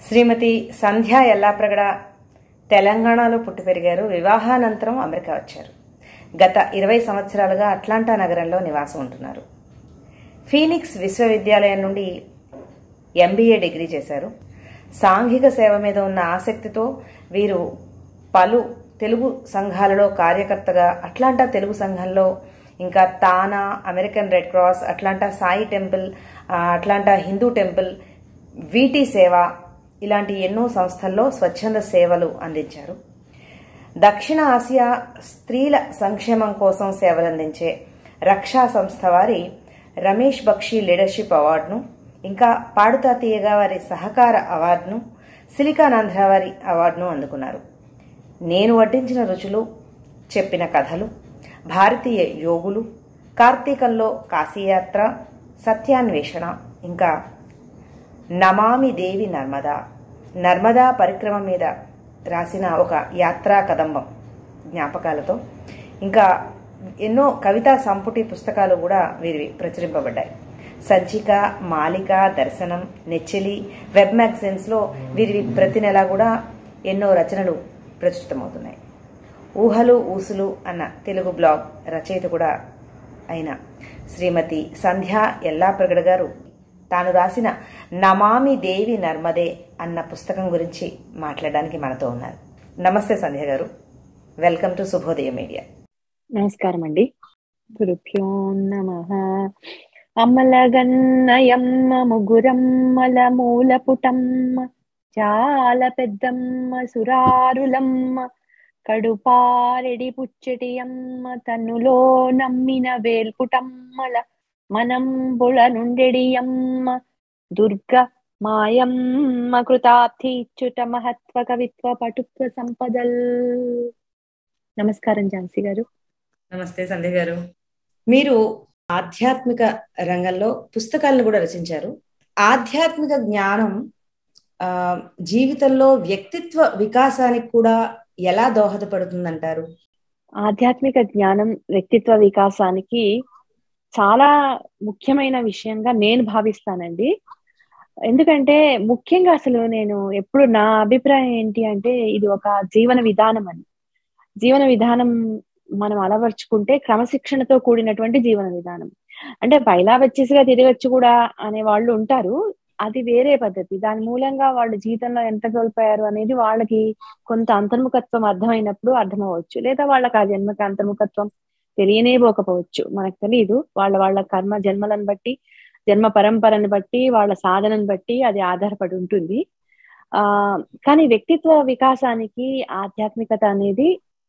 శ్రీమతి సంధ్యా ఎల్లాప్రగడ తెలంగాణలో పుట్టి పెరిగారు వివాహానంతరం అమెరికా వచ్చారు గత ఇరవై సంవత్సరాలుగా అట్లాంటా నగరంలో నివాసం ఉంటున్నారు ఫీనిక్స్ విశ్వవిద్యాలయం నుండి ఎంబీఏ డిగ్రీ చేశారు సాంఘిక సేవ మీద ఉన్న ఆసక్తితో వీరు పలు తెలుగు సంఘాలలో కార్యకర్తగా అట్లాంటా తెలుగు సంఘంలో ఇంకా TANA American Red Cross Atlanta Sai temple ఆ, అట్లాంటా హిందూ టెంపుల్ వీటి సేవ ఇలాంటి ఎన్నో సంస్థల్లో స్వచ్ఛంద సేవలు అందించారు దక్షిణ ఆసియా స్త్రీల సంక్షేమం కోసం సేవలందించే రక్షా సంస్థ వారి రమేష్ బక్షి లీడర్షిప్ అవార్డును ఇంకా పాడుతా తీయగా వారి సహకార అవార్డును సిలికానాంధ్ర వారి అవార్డును అందుకున్నారు నేను వడ్డించిన రుచులు చెప్పిన కథలు భారతీయ యోగులు కార్తీకంలో కాశీయాత్ర సత్యాన్వేషణ ఇంకా నమామి దేవి నర్మదా నర్మదా పరిక్రమ మీద రాసిన ఒక యాత్రా కదంబం జ్ఞాపకాలతో ఇంకా ఎన్నో కవితా సంపుటి పుస్తకాలు కూడా వీరివి ప్రచురింపబడ్డాయి సంచిక మాలిక దర్శనం నెచ్చెలి వెబ్ మ్యాగజైన్స్లో వీరివి ప్రతి నెల కూడా ఎన్నో రచనలు ప్రచురితమవుతున్నాయి ఊహలు ఊసులు అన్న తెలుగు బ్లాగ్ రచయిత కూడా అయిన శ్రీమతి సంధ్య ఎల్లాప్రగడ గారు తాను రాసిన నమామి దేవి నర్మదే అన్న పుస్తకం గురించి మాట్లాడడానికి మనతో ఉన్నారు నమస్తే సంధ్య గారు వెల్కమ్ టు శుభోదయ మీడియా నమస్కారం అండి గురుభ్యో నమ అమలగన్నయమ్మ ముగురమ్మల మూల పుటమ్మ చాలా పెద్దమ్మ సురారులమ్మ కడుపారెడి పుచ్చటి అమ్మ తన్నులో నమ్మిన వేల్పుటమ్మల మనంబుళ నుండెడి అమ్మ దుర్గ మాయమ్మ కృతార్థిచ్యుత మహత్వ కవిత్వ పటుత్వ సంపదల్ నమస్కారం ఝాన్సీ గారు నమస్తే సంధ్య గారు మీరు ఆధ్యాత్మిక రంగంలో పుస్తకాలను కూడా రచించారు ఆధ్యాత్మిక జ్ఞానం ఆ, జీవితంలో వ్యక్తిత్వ వికాసానికి కూడా ఎలా దోహదపడుతుందంటారు ఆధ్యాత్మిక జ్ఞానం వ్యక్తిత్వ వికాసానికి చాలా ముఖ్యమైన విషయంగా నేను భావిస్తానండి ఎందుకంటే ముఖ్యంగా అసలు నేను ఎప్పుడు నా అభిప్రాయం ఏంటి అంటే ఇది ఒక జీవన విధానం అని జీవన విధానం మనం అలవర్చుకుంటే క్రమశిక్షణతో కూడినటువంటి జీవన విధానం అంటే బయలా వచ్చేసిగా తిరగచ్చు కూడా అనే వాళ్ళు ఉంటారు అది వేరే పద్ధతి దాని మూలంగా వాళ్ళు జీవితంలో ఎంత కోల్పోయారు అనేది వాళ్ళకి కొంత అంతర్ముఖత్వం అర్థమైనప్పుడు అర్థమవచ్చు లేదా వాళ్ళకి ఆ జన్మకి అంతర్ముఖత్వం తెలియనేపోకపోవచ్చు మనకు తెలియదు వాళ్ళ వాళ్ళ కర్మ జన్మలను బట్టి జన్మ పరంపరను బట్టి వాళ్ళ సాధనను బట్టి అది ఆధారపడి ఉంటుంది ఆ కానీ వ్యక్తిత్వ వికాసానికి ఆధ్యాత్మికత అనేది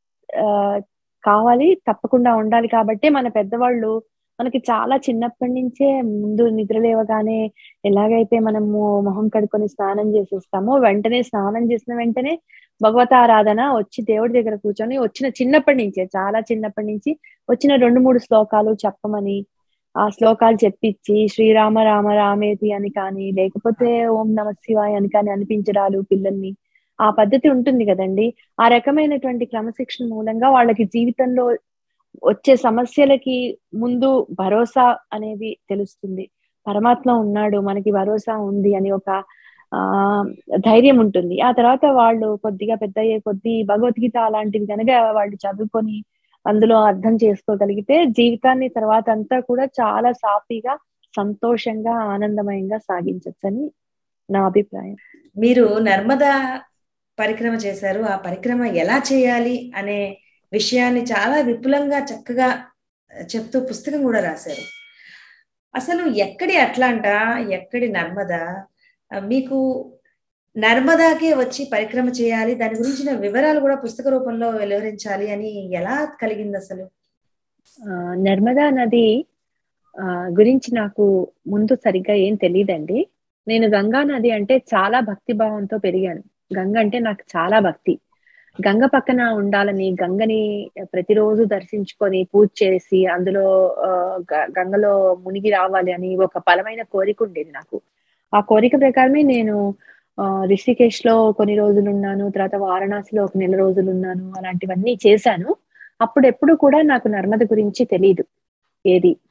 ఆ కావాలి తప్పకుండా ఉండాలి కాబట్టి మన పెద్దవాళ్ళు మనకి చాలా చిన్నప్పటి నుంచే ముందు నిద్ర లేవగానే ఎలాగైతే మనము మొహం కడుకొని స్నానం చేసేస్తామో వెంటనే స్నానం చేసిన వెంటనే భగవతారాధన వచ్చి దేవుడి దగ్గర కూర్చొని వచ్చిన చిన్నప్పటి నుంచే చాలా చిన్నప్పటి నుంచి వచ్చిన రెండు మూడు శ్లోకాలు చెప్పమని ఆ శ్లోకాలు చెప్పించి శ్రీరామ రామ రామేతి అని కానీ లేకపోతే ఓం నమ శివాయ అని కానీ అనిపించడాలు పిల్లల్ని ఆ పద్ధతి ఉంటుంది కదండి ఆ రకమైనటువంటి క్రమశిక్షణ మూలంగా వాళ్ళకి జీవితంలో వచ్చే సమస్యలకి ముందు భరోసా అనేది తెలుస్తుంది పరమాత్మ ఉన్నాడు మనకి భరోసా ఉంది అని ఒక ఆ ధైర్యం ఉంటుంది ఆ తర్వాత వాళ్ళు కొద్దిగా పెద్ద అయ్యే కొద్ది భగవద్గీత అలాంటివి కనుక వాళ్ళు చదువుకొని అందులో అర్థం చేసుకోగలిగితే జీవితాన్ని తర్వాత అంతా కూడా చాలా సాఫీగా సంతోషంగా ఆనందమయంగా సాగించొచ్చని నా అభిప్రాయం మీరు నర్మదా పరిక్రమ చేశారు ఆ పరిక్రమ ఎలా చేయాలి అనే విషయాన్ని చాలా విపులంగా చక్కగా చెప్తూ పుస్తకం కూడా రాశారు అసలు ఎక్కడి అట్లాంటా ఎక్కడి నర్మదా ఆ, మీకు నర్మదాకే వచ్చి పరిక్రమ చేయాలి దాని గురించిన వివరాలు కూడా పుస్తక రూపంలో వెలువరించాలి అని ఎలా కలిగింది అసలు ఆ, నర్మదా నది ఆ, గురించి నాకు ముందు సరిగ్గా ఏం తెలియదండి నేను గంగా నది అంటే చాలా భక్తి భావంతో పెరిగాను గంగ అంటే నాకు చాలా భక్తి గంగ పక్కన ఉండాలని గంగని ప్రతిరోజు దర్శించుకొని పూజ చేసి అందులో ఆ, గ- గంగలో మునిగి రావాలి అని ఒక బలమైన కోరిక ఉండేది నాకు ఆ కోరిక ప్రకారమే నేను ఆ, రిషికేష్ లో కొన్ని రోజులు ఉన్నాను తర్వాత వారణాసిలో ఒక నెల రోజులు ఉన్నాను అలాంటివన్నీ చేశాను అప్పుడు ఎప్పుడు కూడా నాకు నర్మద గురించి తెలియదు ఏది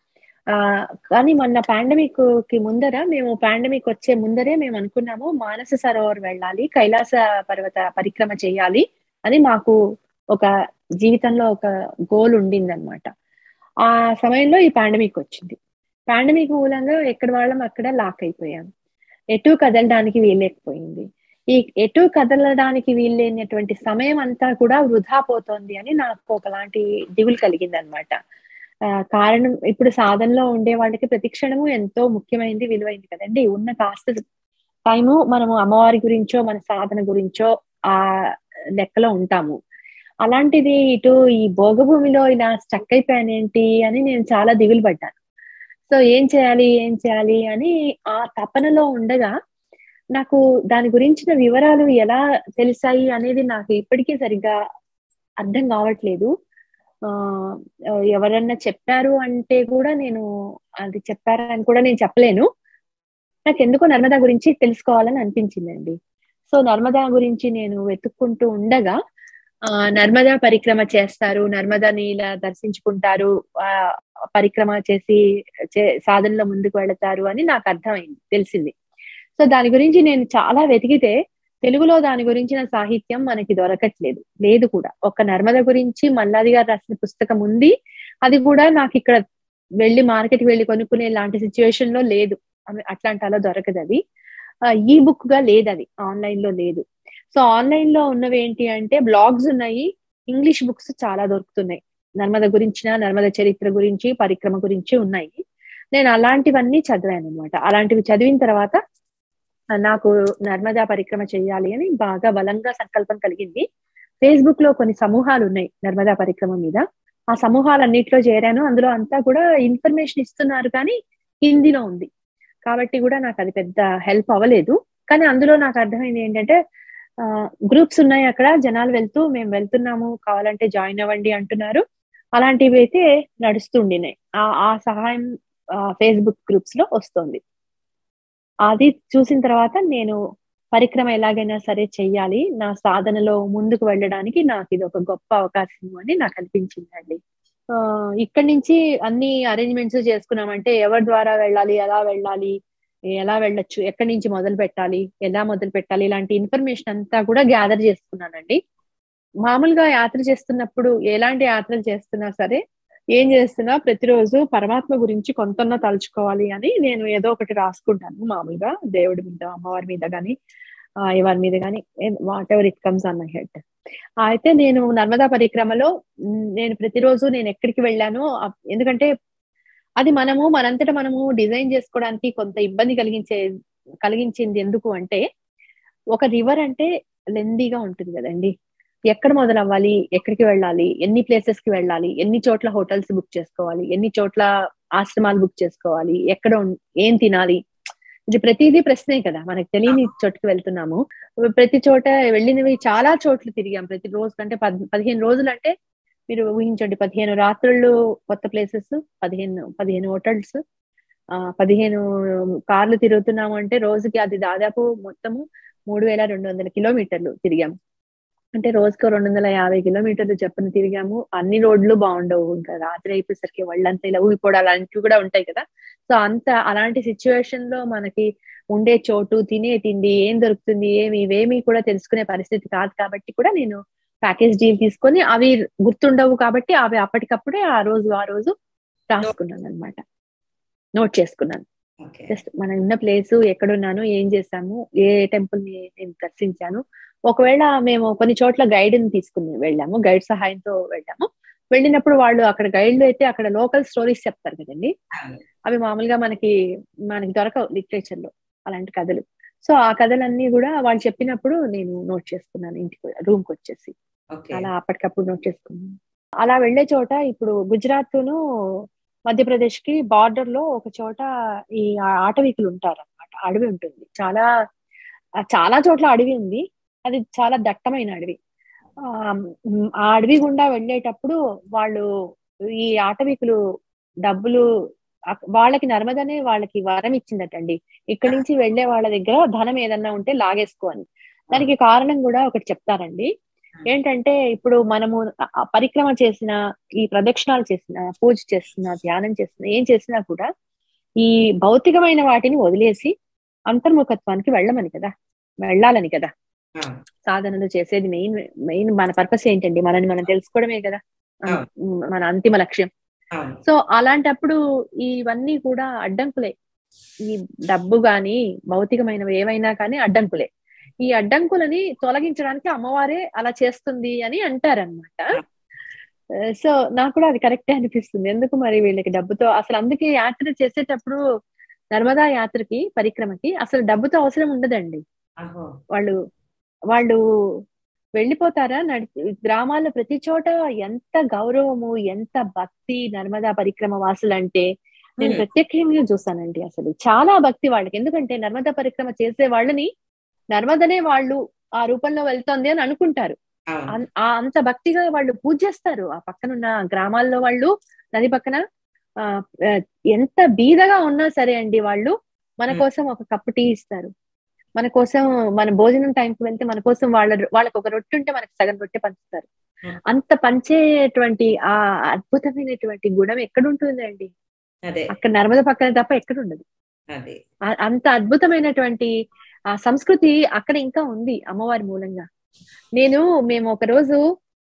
ఆ కానీ మొన్న పాండమిక్ కి ముందర మేము పాండమిక్ వచ్చే ముందరే మేము అనుకున్నాము మానస సరోవర్ వెళ్ళాలి కైలాస పర్వత పరిక్రమ చేయాలి అని మాకు ఒక జీవితంలో ఒక గోల్ ఉండింది అనమాట ఆ సమయంలో ఈ పాండమిక్ వచ్చింది పాండమిక్ మూలంగా ఎక్కడ వాళ్ళం అక్కడ లాక్ అయిపోయాం ఎటు కదలడానికి వీల్లేకపోయింది ఈ ఎటు కదలడానికి వీల్లేనటువంటి సమయం అంతా కూడా వృధా పోతోంది అని నాకు ఒకలాంటి దిగులు కలిగింది అనమాట కారణం ఇప్పుడు సాధనలో ఉండే వాళ్ళకి ప్రతి క్షణము ఎంతో ముఖ్యమైనది విలువైంది కదండి ఉన్న కాస్త టైము మనము అమ్మవారి గురించో మన సాధన గురించో ఆ లెక్కలో ఉంటాము అలాంటిది ఇటు ఈ భోగభూమిలో ఇలా స్టక్ అయిపోయానేంటి అని నేను చాలా దిగులు పడ్డాను సో ఏం చేయాలి ఏం చేయాలి అని ఆ తపనలో ఉండగా నాకు దాని గురించిన వివరాలు ఎలా తెలిసాయి అనేది నాకు ఇప్పటికీ సరిగ్గా అర్థం కావట్లేదు ఆ ఎవరన్నా చెప్పారు అంటే కూడా నేను అది చెప్పారని కూడా నేను చెప్పలేను నాకు ఎందుకో నర్మదా గురించి తెలుసుకోవాలని అనిపించిందండి సో నర్మదా గురించి నేను వెతుక్కుంటూ ఉండగా ఆ నర్మదా పరిక్రమ చేస్తారు నర్మదాని ఇలా దర్శించుకుంటారు ఆ పరిక్రమ చేసి సాధనలో ముందుకు వెళతారు అని నాకు అర్థమైంది తెలిసింది సో దాని గురించి నేను చాలా వెతికితే తెలుగులో దాని గురించిన సాహిత్యం మనకి దొరకట్లేదు లేదు కూడా ఒక నర్మద గురించి మల్లాది గారు రాసిన పుస్తకం ఉంది అది కూడా నాకు ఇక్కడ వెళ్ళి మార్కెట్ వెళ్ళి కొనుక్కునే లాంటి సిచ్యువేషన్ లో లేదు అట్లాంటాలో దొరకదు అది ఈ బుక్ గా లేదు అది ఆన్లైన్ లో లేదు సో ఆన్లైన్ లో ఉన్నవి ఏంటి అంటే బ్లాగ్స్ ఉన్నాయి ఇంగ్లీష్ బుక్స్ చాలా దొరుకుతున్నాయి నర్మద గురించిన నర్మద చరిత్ర గురించి పరిక్రమ గురించి ఉన్నాయి నేను అలాంటివన్నీ చదివాను అనమాట అలాంటివి చదివిన తర్వాత నాకు నర్మదా పరిక్రమ చేయాలి అని బాగా బలంగా సంకల్పం కలిగింది ఫేస్బుక్ లో కొన్ని సమూహాలు ఉన్నాయి నర్మదా పరిక్రమ మీద ఆ సమూహాలన్నిట్లో చేరాను అందులో అంతా కూడా ఇన్ఫర్మేషన్ ఇస్తున్నారు కానీ హిందీలో ఉంది కాబట్టి కూడా నాకు అది పెద్ద హెల్ప్ అవ్వలేదు కానీ అందులో నాకు అర్థమైంది ఏంటంటే గ్రూప్స్ ఉన్నాయి అక్కడ జనాలు వెళ్తూ మేము వెళ్తున్నాము కావాలంటే జాయిన్ అవ్వండి అంటున్నారు అలాంటివి అయితే నడుస్తుండినాయి ఆ సహాయం ఫేస్బుక్ గ్రూప్స్ లో వస్తుంది అది చూసిన తర్వాత నేను పరిక్రమ ఎలాగైనా సరే చెయ్యాలి నా సాధనలో ముందుకు వెళ్ళడానికి నాకు ఇది ఒక గొప్ప అవకాశం అని నాకు అనిపించిందండి ఇక్కడి నుంచి అన్ని అరేంజ్మెంట్స్ చేసుకున్నామంటే ఎవరి ద్వారా వెళ్ళాలి ఎలా వెళ్ళాలి ఎలా వెళ్ళొచ్చు ఎక్కడి నుంచి మొదలు పెట్టాలి ఎలా మొదలు పెట్టాలి ఇలాంటి ఇన్ఫర్మేషన్ అంతా కూడా గ్యాదర్ చేసుకున్నానండి మామూలుగా యాత్ర చేస్తున్నప్పుడు ఎలాంటి యాత్రలు చేస్తున్నా సరే ఏం చేస్తున్నా ప్రతిరోజు పరమాత్మ గురించి కొంతన్నా తలుచుకోవాలి అని నేను ఏదో ఒకటి రాసుకుంటాను మామూలుగా దేవుడి మీద అమ్మవారి మీద కానీ ఎవరి మీద కానీ whatever it comes on my head అయితే నేను నర్మదా పరిక్రమలో నేను ప్రతిరోజు నేను ఎక్కడికి వెళ్ళానో ఎందుకంటే అది మనము మనంతట మనము డిజైన్ చేసుకోవడానికి కొంత ఇబ్బంది కలిగించే కలిగించింది ఎందుకు అంటే ఒక రివర్ అంటే లెందీగా ఉంటుంది కదండి ఎక్కడ మొదలవ్వాలి ఎక్కడికి వెళ్ళాలి ఎన్ని ప్లేసెస్ కి వెళ్ళాలి ఎన్ని చోట్ల హోటల్స్ బుక్ చేసుకోవాలి ఎన్ని చోట్ల ఆశ్రమాలు బుక్ చేసుకోవాలి ఎక్కడ ఏం తినాలి ఇది ప్రతిదీ ప్రశ్నే కదా మనకు తెలియని చోటుకి వెళ్తున్నాము ప్రతి చోట వెళ్ళినవి చాలా చోట్ల తిరిగాం ప్రతి రోజు కంటే పదిహేను రోజులు అంటే మీరు ఊహించండి పదిహేను రాత్రులు కొత్త ప్లేసెస్ పదిహేను పదిహేను హోటల్స్ ఆ పదిహేను కార్లు తిరుగుతున్నాము అంటే రోజుకి అది దాదాపు మొత్తము మూడు వేల రెండు వందల కిలోమీటర్లు తిరిగాం అంటే రోజుకు రెండు వందల యాభై కిలోమీటర్లు చెప్పని తిరిగాము అన్ని రోడ్లు బాగుండవు ఇంకా రాత్రి అయిపోయేసరికి వాళ్ళంతా ఇలా ఊగిపోవడం అలాంటివి కూడా ఉంటాయి కదా సో అంత అలాంటి సిచ్యువేషన్ లో మనకి ఉండే చోటు తినే తిండి ఏం దొరుకుతుంది ఏమి ఇవేమి కూడా తెలుసుకునే పరిస్థితి కాదు కాబట్టి కూడా నేను ప్యాకేజ్ డీల్ తీసుకొని అవి గుర్తుండవు కాబట్టి అవి అప్పటికప్పుడే ఆ రోజు ఆ రోజు రాసుకున్నాను అనమాట నోట్ చేసుకున్నాను జస్ట్ మనం ఉన్న ప్లేస్ ఎక్కడున్నాను ఏం చేశాము ఏ టెంపుల్ ని నేను దర్శించాను ఒకవేళ మేము కొన్ని చోట్ల గైడ్ ని తీసుకుని వెళ్ళాము గైడ్ సహాయంతో వెళ్ళాము వెళ్ళినప్పుడు వాళ్ళు అక్కడ గైడ్లు అయితే అక్కడ లోకల్ స్టోరీస్ చెప్తారు కదండి అవి మామూలుగా మనకి మనకి దొరకవు లిటరేచర్ లో అలాంటి కథలు సో ఆ కథలన్నీ కూడా వాళ్ళు చెప్పినప్పుడు నేను నోట్ చేసుకున్నాను ఇంటికి రూమ్ కి వచ్చేసి అలా అప్పటికప్పుడు నోట్ చేసుకున్నాను అలా వెళ్లే చోట ఇప్పుడు గుజరాత్ ను మధ్యప్రదేశ్ కి బార్డర్ లో ఒక చోట ఈ ఆటవికులు ఉంటారు అనమాట అడవి ఉంటుంది చాలా చాలా చోట్ల అడవి ఉంది అది చాలా దట్టమైన అడవి ఆ అడవి గుండా వెళ్ళేటప్పుడు వాళ్ళు ఈ ఆటవికులు డబ్బులు వాళ్ళకి నర్మదనే వాళ్ళకి వరం ఇచ్చిందటండి ఇక్కడి నుంచి వెళ్లే వాళ్ళ దగ్గర ధనం ఏదన్నా ఉంటే లాగేసుకో అని దానికి కారణం కూడా ఒకటి చెప్తారండి ఏంటంటే ఇప్పుడు మనము ఆ- ఆ పరిక్రమ చేసిన ఈ ప్రదక్షిణాలు చేసిన పూజ చేసిన ధ్యానం చేసిన ఏం చేసినా కూడా ఈ భౌతికమైన వాటిని వదిలేసి అంతర్ముఖత్వానికి వెళ్ళమని కదా వెళ్ళాలని కదా అవును. సాధనలు చేసేది మెయిన్ మెయిన్ మన పర్పస్ ఏంటండి మనని మనం తెలుసుకోవడమే కదా అవును. ఉమ్, మన అంతిమ లక్ష్యం అవును. సో అలాంటప్పుడు ఇవన్నీ కూడా అడ్డంకులే ఈ డబ్బు గాని భౌతికమైనవి ఏవైనా కానీ అడ్డంకులే ఈ అడ్డంకులని తొలగించడానికి అమ్మవారే అలా చేస్తుంది అని అంటారనమాట సో నాకు కూడా అది కరెక్టే అనిపిస్తుంది ఎందుకు మరి వీళ్ళకి డబ్బుతో అసలు అందుకే యాత్ర చేసేటప్పుడు నర్మదా యాత్రకి పరిక్రమకి అసలు డబ్బుతో అవసరం ఉండదండి అహో. వాళ్ళు వాళ్ళు వెళ్ళిపోతారా నడి గ్రామాల్లో ప్రతి చోట ఎంత గౌరవము ఎంత భక్తి నర్మదా పరిక్రమ వాసులు అంటే నేను Hmm. ప్రత్యేకంగా చూసానండి అసలు చాలా భక్తి వాళ్ళకి ఎందుకంటే నర్మదా పరిక్రమ చేసే వాళ్ళని నర్మదనే వాళ్ళు ఆ రూపంలో వెళ్తోంది అని అనుకుంటారు అవును. అన్- ఆ అంత భక్తిగా వాళ్ళు పూజ చేస్తారు ఆ పక్కనున్న గ్రామాల్లో వాళ్ళు నది పక్కన ఆ ఆ, ఎంత బీదగా ఉన్నా సరే అండి వాళ్ళు మన Hmm. కోసం ఒక కప్పు టీ ఇస్తారు మన కోసం మన భోజనం టైంకి వెళ్తే మన కోసం వాళ్ళ వాళ్ళకి ఒక రొట్టె ఉంటే మనకి సగం రొట్టె పంచుతారు Hmm. అంత పంచేటువంటి ఆ అద్భుతమైనటువంటి గుణం ఎక్కడ ఉంటుందండి అదే అక్కడ నర్మద పక్కన తప్ప ఎక్కడ ఉండదు అదే ఆ- అంత అద్భుతమైనటువంటి ఆ సంస్కృతి అక్కడ ఇంకా ఉంది అమ్మవారి మూలంగా నేను మేము ఒక రోజు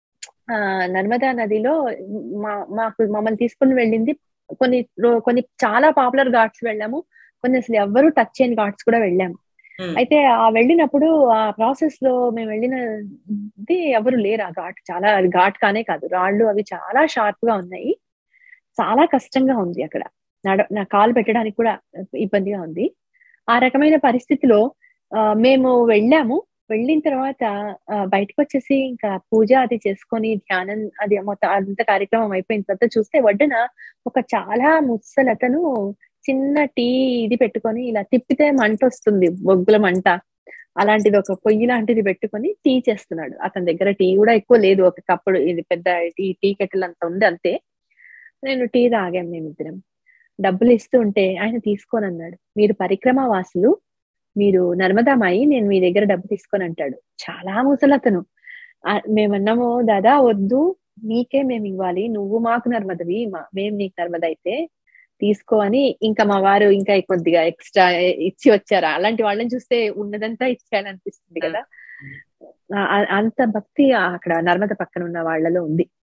ఆ నర్మదా నదిలో మా మాకు మమ్మల్ని తీసుకుని వెళ్ళింది కొన్ని రో- కొన్ని చాలా పాపులర్ ఘాట్స్ వెళ్ళాము కొన్ని అసలు ఎవ్వరూ టచ్ చేయని ఘాట్స్ కూడా వెళ్ళాము ఉమ్. అయితే ఆ వెళ్ళినప్పుడు ఆ ప్రాసెస్ లో మేము వెళ్ళినది ఎవరు లేరు ఆ ఘాట్ చాలా ఘాట్ కానే కాదు రాళ్ళు అవి చాలా షార్ప్ గా ఉన్నాయి చాలా కష్టంగా ఉంది అక్కడ నడ నా కాలు పెట్టడానికి కూడా ఇబ్బందిగా ఉంది ఆ రకమైన పరిస్థితిలో ఆ, మేము వెళ్ళాము వెళ్ళిన తర్వాత ఆ, బయటకు వచ్చేసి ఇంకా పూజ అది చేసుకొని ధ్యానం అది మొత్తం అంత కార్యక్రమం అయిపోయిన తర్వాత చూస్తే ఒడ్డున ఒక చాలా ముసలతను చిన్న టీ ఇది పెట్టుకొని ఇలా తిప్పితే మంట వస్తుంది బొగ్గుల మంట అలాంటిది ఒక పొయ్యి లాంటిది పెట్టుకొని టీ చేస్తున్నాడు అతని దగ్గర టీ కూడా ఎక్కువ లేదు ఒక కప్పుడు ఇది పెద్ద టీ టీ కెటిల్ అంత ఉంది అంతే నేను టీ తాగాను మేమిద్దరం డబ్బులు ఇస్తూ ఉంటే ఆయన తీసుకోని అన్నాడు మీరు పరిక్రమ వాసులు మీరు నర్మదామాయి నేను మీ దగ్గర డబ్బు తీసుకొని అంటాడు చాలా ముసలతను ఆ, మేమన్నాము దాదా వద్దు నీకే మేము ఇవ్వాలి నువ్వు మాకు నర్మదవి మా మేము నీకు నర్మద అయితే తీసుకో అని ఇంకా మా వారు ఇంకా కొద్దిగా ఎక్స్ట్రా ఇచ్చి వచ్చారా అలాంటి వాళ్ళని చూస్తే ఉన్నదంతా ఇచ్చేయాలనిపిస్తుంది కదా ఆ- ఆ- అంత భక్తి అక్కడ నర్మద పక్కన ఉన్న వాళ్ళలో ఉంది